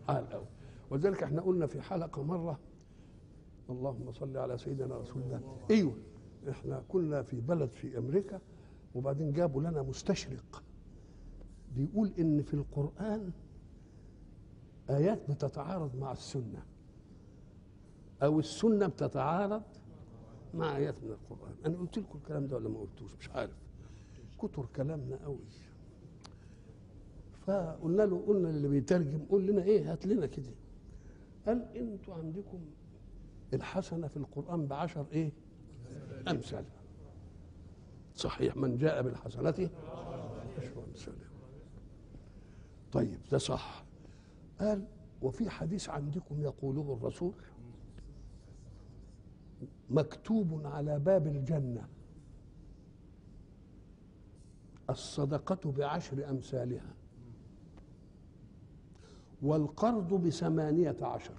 عال قوي ولذلك احنا قلنا في حلقه مره اللهم صل على سيدنا رسول الله ايوه احنا كنا في بلد في امريكا وبعدين جابوا لنا مستشرق بيقول ان في القران ايات بتتعارض مع السنه او السنه بتتعارض مع ايات من القران انا قلت لكم الكلام ده ولا ما قلتوش مش عارف كتر كلامنا قوي فقلنا له قلنا للي بيترجم قول لنا ايه هات لنا كده قال انتوا عندكم الحسنه في القران بعشر ايه امثال صحيح من جاء بالحسنه عشر امثالها طيب ده صح قال وفي حديث عندكم يقوله الرسول مكتوب على باب الجنه الصدقه بعشر امثالها والقرض بثمانيه عشر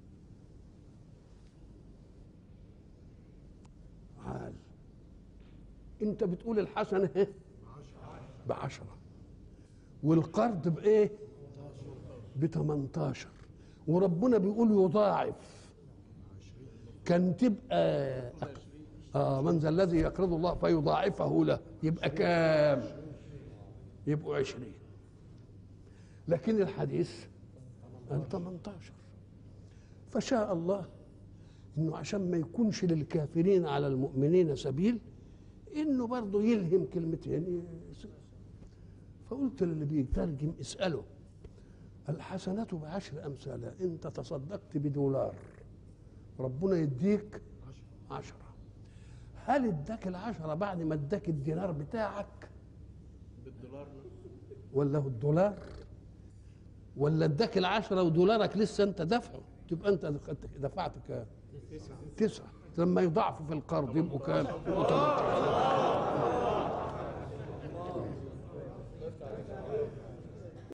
عال انت بتقول الحسنه ايه بعشره والقرض بايه ب 18 وربنا بيقول يضاعف كان تبقى اه من ذا الذي يقرض الله فيضاعفه له يبقى كام يبقوا عشرين لكن الحديث قال 18 فشاء الله انه عشان ما يكونش للكافرين على المؤمنين سبيل انه برضه يلهم كلمتين فقلت للي بيترجم اساله الحسنة بعشر أمثالها أنت تصدقت بدولار ربنا يديك عشرة هل اداك العشرة بعد ما اداك الدينار بتاعك بالدولار ولا هو الدولار ولا اداك العشرة ودولارك لسه انت دافعه تبقى انت دفعت كام تسعة لما يضاعفوا في القرض يبقوا كام يبقوا 18